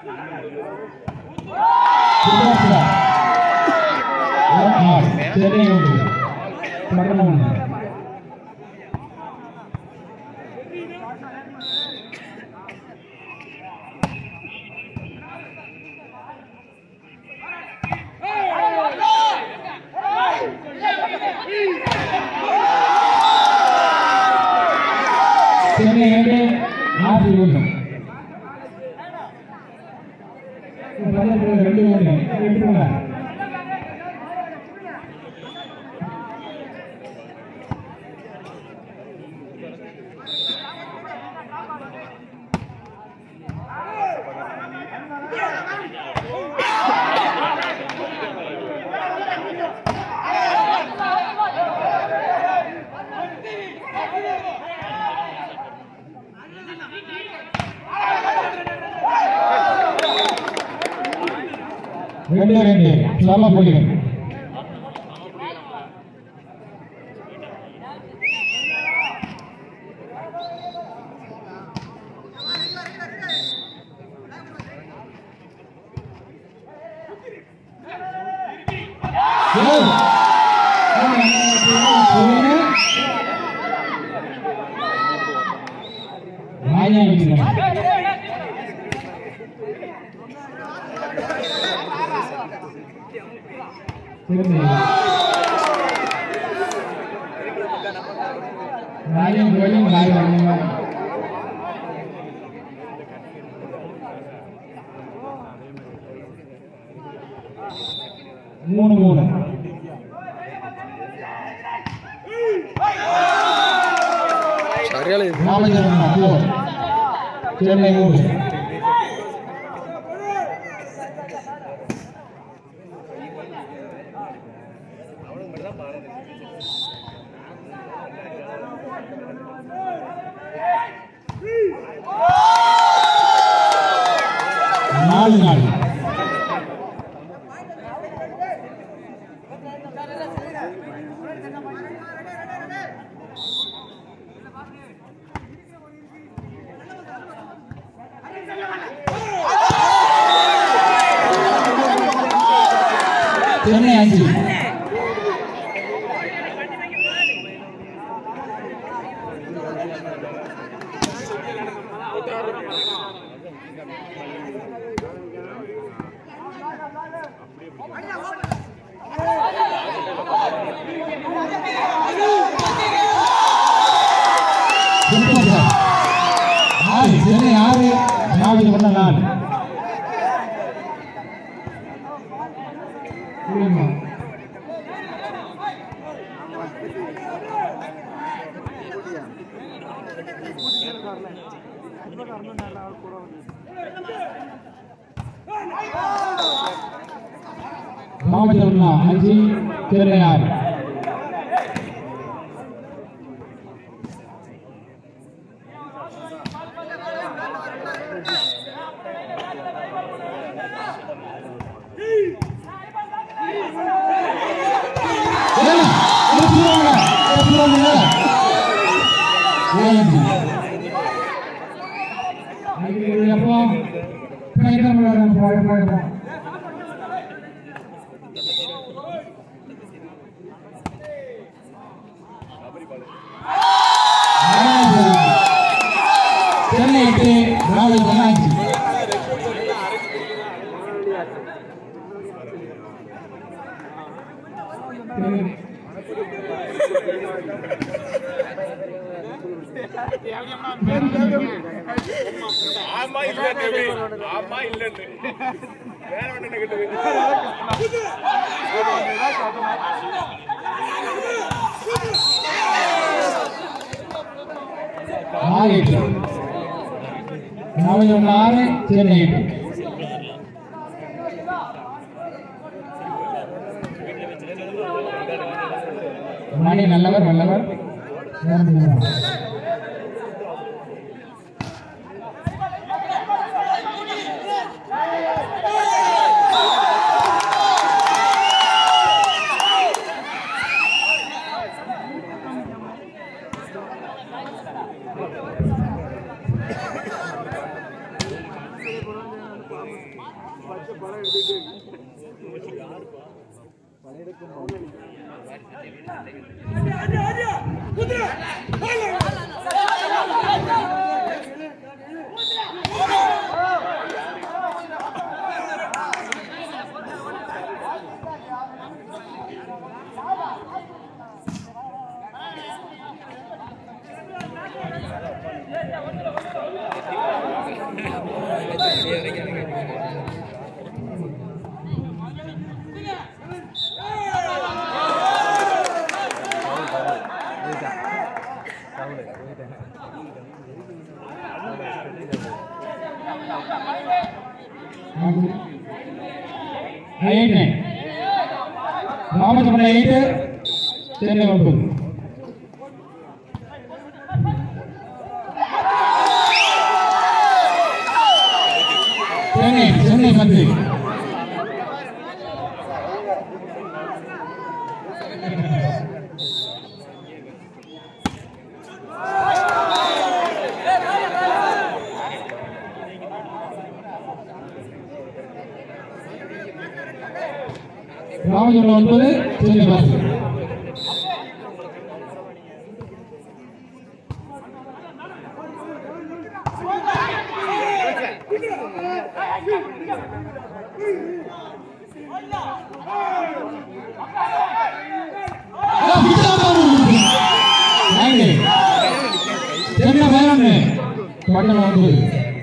சென்னை ஒன்று பட்டணம் ஒன்று சென்னை இரண்டு ஆறு ஒன்று பக்கத்தில் ரெண்டு ஒன்று எடுத்துக்கோங்க ரெண்டு ரெண்டு சம புள்ளிகள் ராஜா இருக்கிறார் ராஜன் கோயிலும் ராஜன் மூணு மூணு சரியான இது ராமச்சந்திரன் அப்போ சென்னை மூணு நாலு நாள் சென்னை அஞ்சு சூப்பர் சார். ஆறு சென்னை ஆறு நாலு ஒன்று நாலு புரியுமா? ராமச்சந்திரன் அஞ்சு சென்னை ஆறு ஏய், எடுத்துருவாங்க, எடுத்துருவாங்க. ஏழு. அது எப்போ? பயங்கரம் விளையாடுறாங்க, பய- பயங்கரம். சென்னை எட்டு நாலு அஞ்சு ஆமா இல்லன்னு ஆமா இல்லன்னு வேற ஒண்ணு கிட்ட ஆறு எட்டு நாலு ஆறு சென்னை எட்டு மணி நல்லவர் நல்லவர் eight nine Ramachandran eight Chennai ஒன்பது சென்னை சென்னை பத்து ராமச்சந்திரன் ஒன்பது சென்னை பத்து சென்னை பதினொன்று பட்டணம் ஒன்பது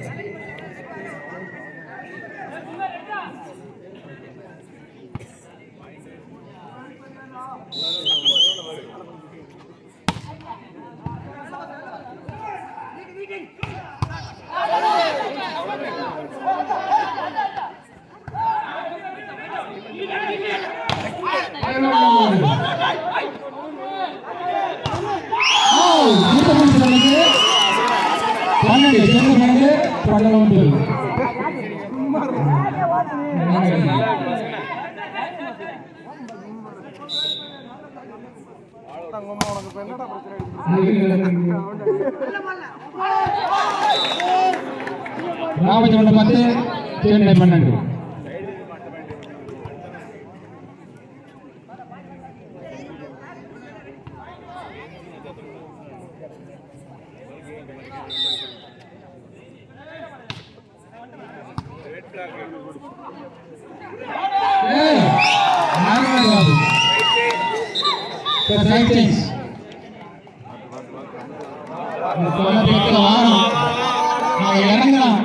பன்னெண்டு சென்னை பன்னெண்டு பட்டணம் ஒன்பது ராமச்சந்திரன் பத்து சென்னை பன்னெண்டு ஏய், நார்மல் பாபு. இப்ப side change. இந்த தொலை பக்கத்துல வாரம். நாங்க இறங்கலாம்.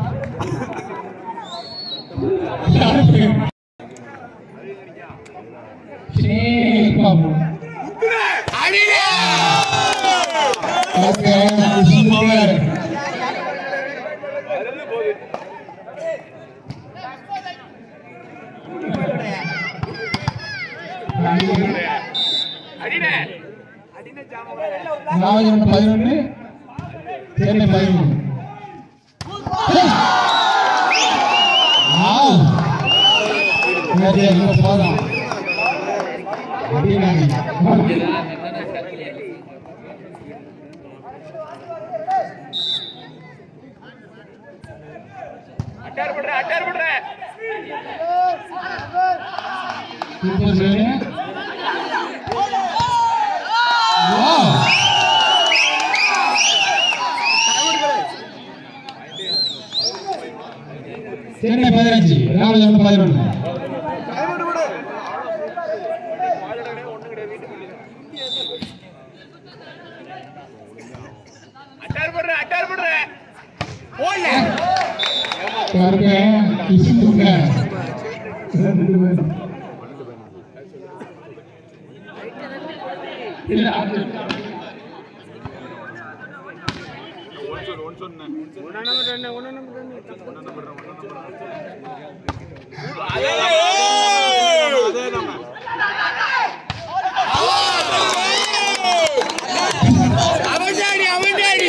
யாருக்கு? சரி, பாபு. Okay, super. அடினே ராமச்சந்திரன் பதினொன்று சென்னை பதிமூணு போதும் அட்டார் பண்ற அட்டார் பண்ற சூப்பர் சேனு சென்னை பதினஞ்சு ராமச்சந்திரன் பதினொன்று அட்டார் பண்ற அட்டார் பண்ற போடல கருக்க கிசுங்க இல்ல அது அவன்டாடி அவன்டாடி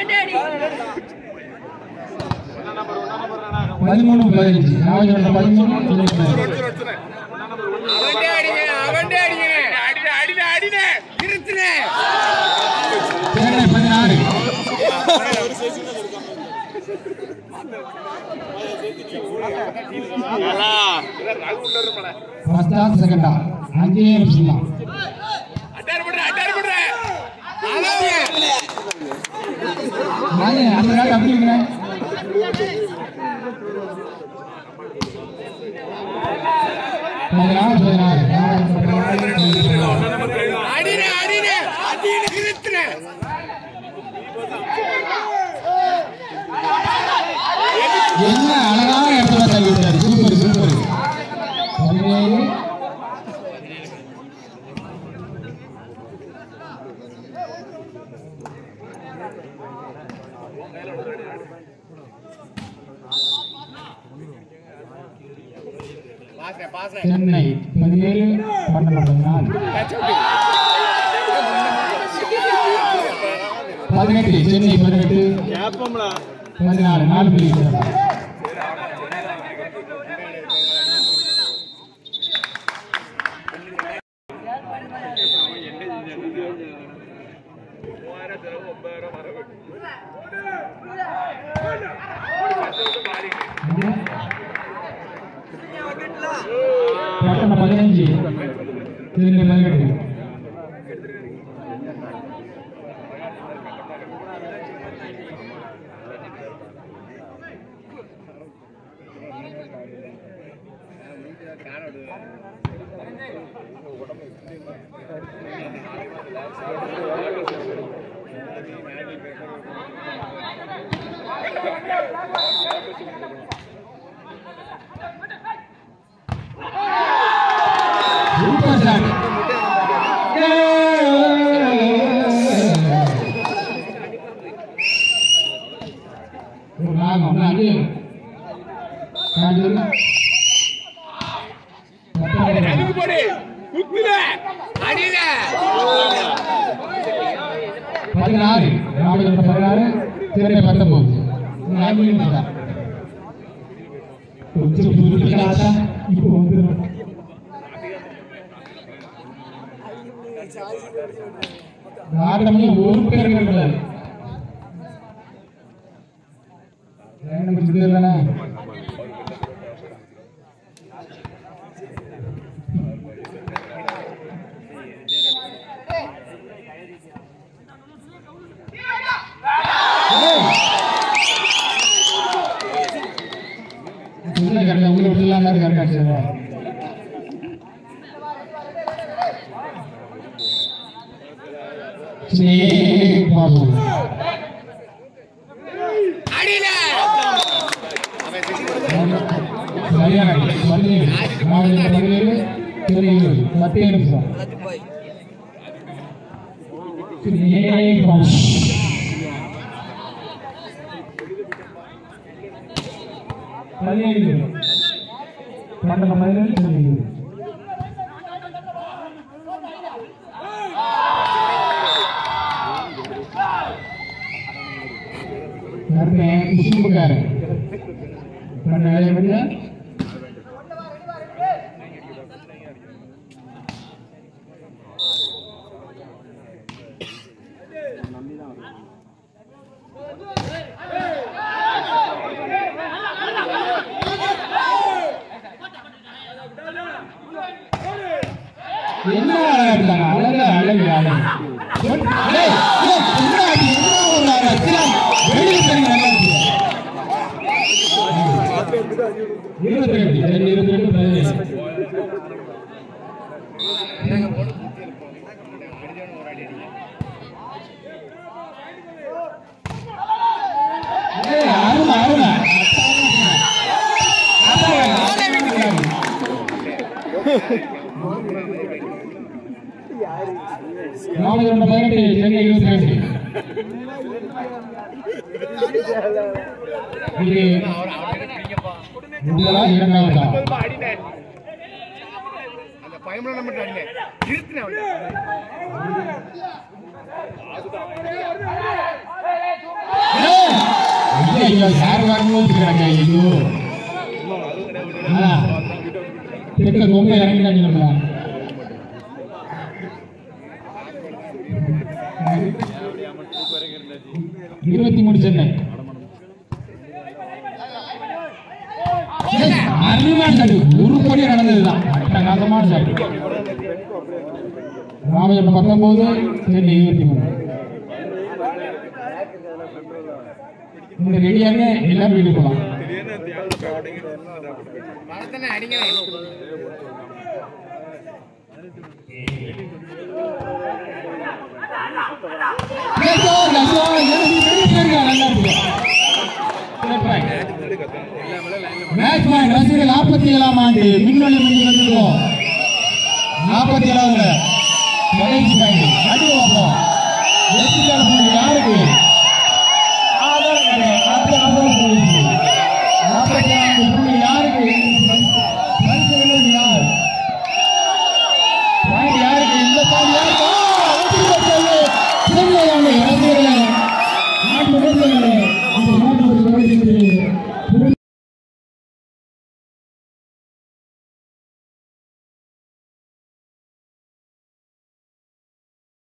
பதிமூணு பதினஞ்சு ராமச்சந்திரன் பதிமூணு சென்னை பதினஞ்சு. அவன்டே அடிங்க அவன்டே அடிங்க அடின அடின அடின நிறுத்துனே சென்னை பதினாறு ஃபர்ஸ்டா செகண்டா அஞ்சே நிமிஷம் தான் அட்டார் பண்ற அட்டார் பண்ற அதாவது நானே அந்த நாள் அப்படி இருக்கிறேன் பதினாறு பதினாறு அடினே அடினே அடினே நிறுத்துனே என்ன அழகான இடத்துல தள்ளி விட்டாரு சூப்பர் சூப்பர் பதினேழு பாஸ்ரே பாஸ்ரே சென்னை பதினேழு பன்னெண்டு பதினாலு பதினெட்டு சென்னை பதினெட்டு பதினாலு நாலு புள்ளி பட்டணம் பதினஞ்சு சென்னை பதினெட்டு சூப்பர் ஷாட் ஒரு நாகம் ஒன்று அஞ்சு காஞ்சூர் அதுக்கு போடு குத்துல அடியில பதினாறு ராமலிங்கம் பதினாறு சென்னை பத்தொன்பது இன்னும் நான்கு நிமிஷம் தான். கொஞ்சம் புதுப்பிக்கலாத்தா இப்போ வந்துடும் ஆட்டமே ஒரு பேர் கிடையாது ரெண்டு நிமிஷம் தானே உள்ள கரெக்டா உள்ள விட்டுலாம் கரெக்டா சரி சரி பாபு அடியில சரியான பதினேழு மாவட்ட பதினேழு சென்னை இருபது பத்தே நிமிஷம் சரி, பாபு. பதினேழு பன்னெண்டு பதினேழு சென்னை இருபது கருணை குசும்புக்காரன் பண்ண வேலையை பண்ண என்ன அழகா இருக்காங்க அழகா அழகு அழகு ஏய், ஏய், என்ன அது? என்ன ஒரு அழகு? சிலா, வெளியே தெரியுங்க, நல்லா இருக்கு. இருபத்தி ரெண்டு ரெண்டு இருபத்தி ரெண்டு பதினேழு ஏய், அருமை அருமை ராமச்சந்திரன் பதினெட்டு சென்னை இருபத்தி ரெண்டு இது முதலா இரண்டாவதா அடினே அந்த பயமுள்ள மட்டும் அடினே நிறுத்தினே அவனை ஐயா, ஐயா, யார் வாங்கும்போது கிடக்க ஐயோ ஆ, தெற்க ரொம்ப இறங்கிட்டாங்க நம்மள இருபத்தி மூணு சென்னை அருமையான சட்டு உருப்படி நடந்ததுதான் அட்டகாசமான சட்டு ராமஜன் பத்தொன்பது சென்னை இருபத்தி மூணு இந்த ரெடியாக எல்லாம் வீட்டுக்கு போகலாம் படத்தனை அடிக்கணும் கேட்டோ, கேட்டோ, எனக்கு வெளியே இருங்க, நல்லா இருக்கு. மேட்ச் பாயிண்ட் ரசிகர்கள் நாற்பத்தி ஏழாம் ஆண்டு மின்னொலி மின்னி வந்திருக்கோம் நாற்பத்தி ஏழாவது கடைசி பாயிண்ட் அடி வைப்போம் வெற்றி யாருக்கு